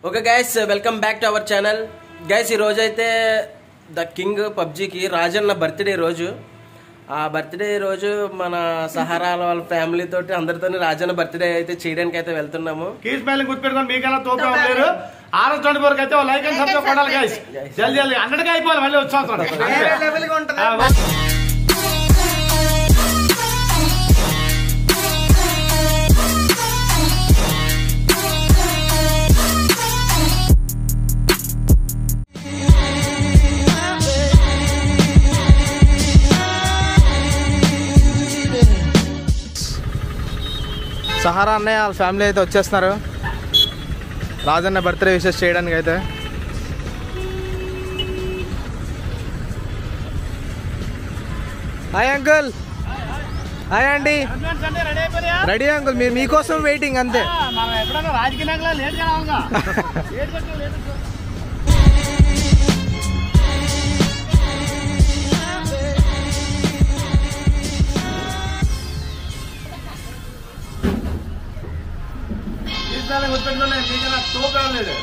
Okay guys welcome back to our channel guys ఈ రోజు అయితే ద కింగ్ పబ్జికి రాజన్న బర్త్డే రోజు ఆ బర్త్డే రోజు మన సహారాల వాళ్ళ ఫ్యామిలీ తోటి అందరితో రాజన్న బర్త్డే అయితే చేయడానికి అయితే వెళ్తున్నాము కీస్ స్పెల్లింగ్ గుర్తుపెట్టుకొని మీకైనా తోపు లేరు ఆరు ట్వంటీ ఫోర్ అయితే లైక్ అండ్ సబ్స్క్రైబ్ కొట్టాలి గైస్ జల్దీ జల్దీ హండ్రెడ్ గా అయిపోవాలి మళ్ళీ వచ్చి సహారా అన్నయ్య వాళ్ళ ఫ్యామిలీ అయితే వచ్చేస్తున్నారు రాజన్న బర్త్డే విషెస్ చేయడానికి అయితే హాయ్ అంకుల్ హాయ్ అండి రెడీ అయిపోయా రెడీ అంకుల్ మీరు మీకోసం వెయిటింగ్ అంతే మనం ఎప్పుడైనా రాజకీయ నాయకులా లేట్ గా రావాలిగా లేట్ గా లేట్ గా. కీస్ స్పెల్లింగ్ గుర్తుపెట్టుకోండి మీకైనా తోపు ఏం లేదు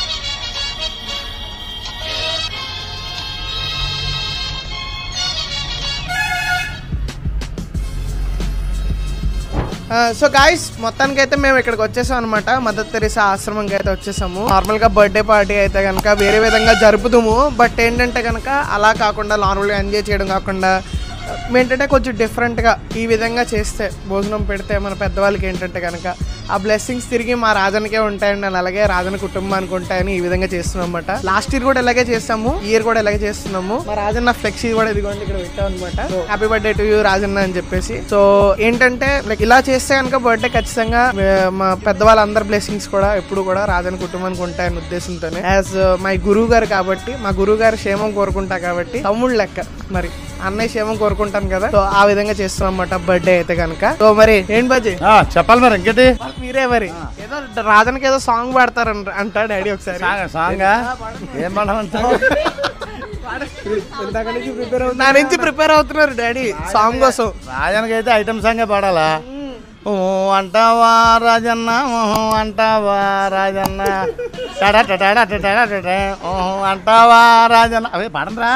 సో గాయస్ మొత్తానికి అయితే మేము ఇక్కడికి వచ్చేసాం అనమాట మదర్ తెరిసా ఆశ్రమంకి అయితే వచ్చేసాము నార్మల్ గా బర్త్డే పార్టీ అయితే కనుక వేరే విధంగా జరుపుతాము బట్ ఏంటంటే కనుక అలా కాకుండా నార్మల్గా ఎంజాయ్ చేయడం కాకుండా ఏంటంటే కొంచెం డిఫరెంట్గా ఈ విధంగా చేస్తే భోజనం పెడితే మన పెద్దవాళ్ళకి ఏంటంటే కనుక ఆ బ్లెస్సింగ్స్ తిరిగి మా రాజనికే ఉంటాయండి అని అలాగే రాజన కుటుంబానికి ఉంటాయని ఈ విధంగా చేస్తున్నాం అనమాట లాస్ట్ ఇయర్ కూడా ఇలాగే చేస్తాము ఈ ఇయర్ కూడా ఇలాగే చేస్తున్నాము మా రాజన్న ఫ్లెక్సీ కూడా ఇదిగోండి ఇక్కడ పెట్టాం అనమాట happy birthday to you Rajanna అని చెప్పేసి సో ఏంటంటే లైక్ ఇలా చేస్తే కనుక బర్త్డే ఖచ్చితంగా ఆ, మా పెద్దవాళ్ళందరి బ్లెస్సింగ్స్ కూడా ఎప్పుడు కూడా రాజన్న కుటుంబానికి ఉంటాయని ఉద్దేశంతోనే యాజ్ మై గురువు గారు కాబట్టి మా గురువు గారు క్షేమం కోరుకుంటా కాబట్టి తమ్ముడు లెక్క మరి అన్నయ్య క్షేమం కోరుకుంటాను కదా సో ఆ విధంగా చేస్తున్నాం అన్నమాట బర్త్డే అయితే కనుక సో మరి ఏంటి బజ్జీ ఆ, చెప్పాలి మరి ఇంకేంటి మీరే మరి ఏదో రాజన్కి ఏదో సాంగ్ పాడతారు అంట డాడీ ఒకసారి సాంగ్ సాంగా ఏం పడమంటావు ఇందాక నుంచి ప్రిపేర్ అవుతున్నా నా నుంచి ప్రిపేర్ అవుతున్నారు డాడీ సాంగ్ కోసం రాజన్నకి అయితే ఐటమ్ సాంగే పాడాలా ఓ అంటావా రాజన్న ఓహో అంటావా Rajanna tada tada tada tada ఓహో అంటావా రాజన్న అవే పాడంరా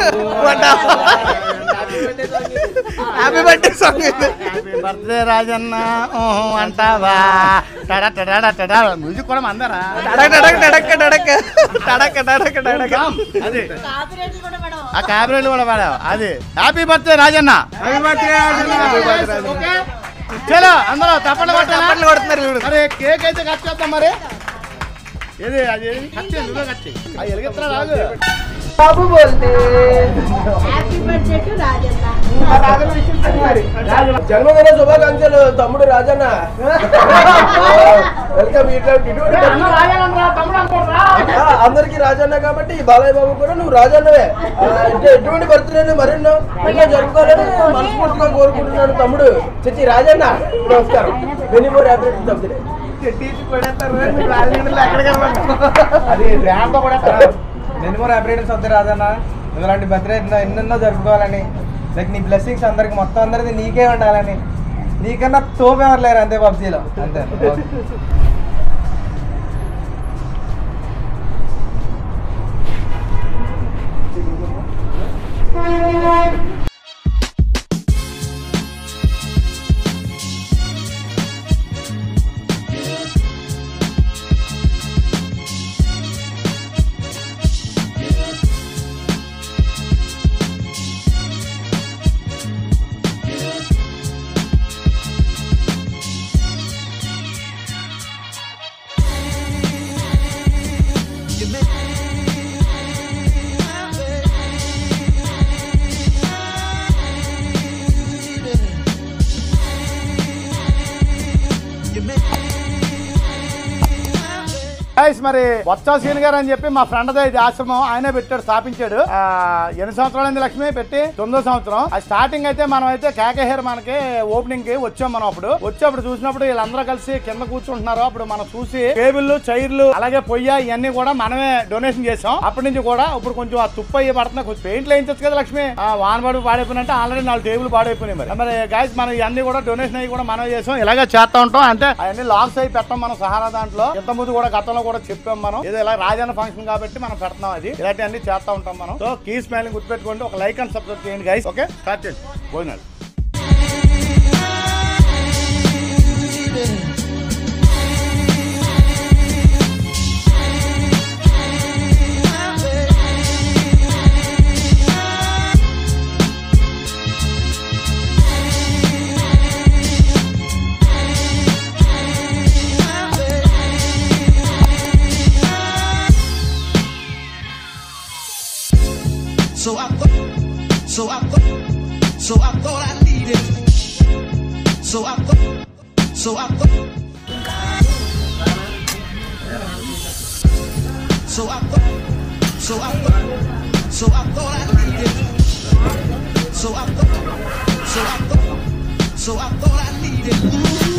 happy birthday song happy birthday Rajanna ఓహో అంటావా టడా టడా టడా మ్యూజిక్ కూడా మందరా టడక్ టడక్ టడక్ టడక్ టడక్ టడక్ టడక్ అది ఆ క్యాబినెట్ కూడా పాడావు అది happy birthday Rajanna happy birthday okay చలో అందరూ తప్పట్లు కొట్టాలా చప్పట్లు కొడుతున్నారు చూడు మరి కేక్ అయితే కట్ చేద్దాం మరి ఏది అది కట్ చేయి నువ్వే కట్ చేయి అది ఎలుగుతున్నా రాదు బాబు బోల్తే హ్యాపీ బర్త్డే టు రాజన్న జన్మదిన శుభాకాంక్షలు తమ్ముడు రాజన్న వెల్కమ్ అందరికి రాజన్న కాబట్టి బాలయ్య బాబు కూడా నువ్వు రాజన్నవే ఆ, అంటే ఎటువంటి బర్త్డే మరెన్నో ఎన్నో జరుపుకోవాలని మనస్ఫూర్తిగా కోరుకుంటున్నాడు తమ్ముడు చచ్చి రాజన్న నమస్కారం మెనీ మోర్ హ్యాపీ బర్త్డే అది ర్యాంప్ కూడా ఎన్ని మోర్ హ్యాపీనెస్ వద్దు రాజన్న ఇలాంటి బర్త్డే ఎన్నెన్నో జరుపుకోవాలని లైక్ నీ బ్లెస్సింగ్స్ అందరికి మొత్తం అందరిది నీకే ఉండాలని నీకన్నా తోపు ఎవరు లేరు అంతే పబ్జీలో అంతే గైస్ మరి బొత్స సీన్ గారు అని చెప్పి మా ఫ్రెండ్ ఇది ఆశ్రమం ఆయనే పెట్టాడు స్థాపించాడు ఆ, ఎన్ని సంవత్సరాలైంది లక్ష్మి పెట్టి తొమ్మిదో సంవత్సరం అది స్టార్టింగ్ అయితే మనం అయితే కేకహేర్ మనకి ఓపెనింగ్ కి వచ్చాం మనం అప్పుడు వచ్చి అప్పుడు చూసినప్పుడు వీళ్ళందరూ కలిసి కింద కూర్చుంటున్నారు అప్పుడు మనం చూసి టేబుల్ చైర్లు అలాగే పొయ్య ఇవన్నీ కూడా మనమే డొనేషన్ చేసాం అప్పటి నుంచి కూడా ఇప్పుడు కొంచెం ఆ తుప్పు అయ్యి పడుతున్నాయి కొంచెం పెయింట్లు వేయించచ్చు కదా లక్ష్మి ఆ వాన పడి పాడైపోయినంటే ఆల్రెడీ నాలుగు టేబుల్ పాడైపోయినాయి మరి మరి గాయస్ మనం ఇవన్నీ కూడా డొనేషన్ అయ్యి కూడా మనం చేసాం ఇలాగే చేస్తా ఉంటాం అంటే అవన్నీ లాక్స్ అయి పెట్టాం మనం సహారా దాంట్లో ఇంత ముందు కూడా గతంలో కూడా చెప్పాం మనం ఏదో ఇలా రాజన్న ఫంక్షన్ కాబట్టి మనం పెడతాం అది ఇలాంటివన్నీ చేస్తా ఉంటాం మనం సో కీ స్మైలింగ్ గుర్తుపెట్టుకోండి ఒక లైక్ అండ్ సబ్స్క్రైబ్ చేయండి గైస్ ఓకే స్టార్ట్ చేయండి భోజనాలు So I thought, so I thought, so I thought I needed. So I thought, so I thought. So I thought, so I thought, so I thought I needed. So I thought, so I thought, so I thought I needed.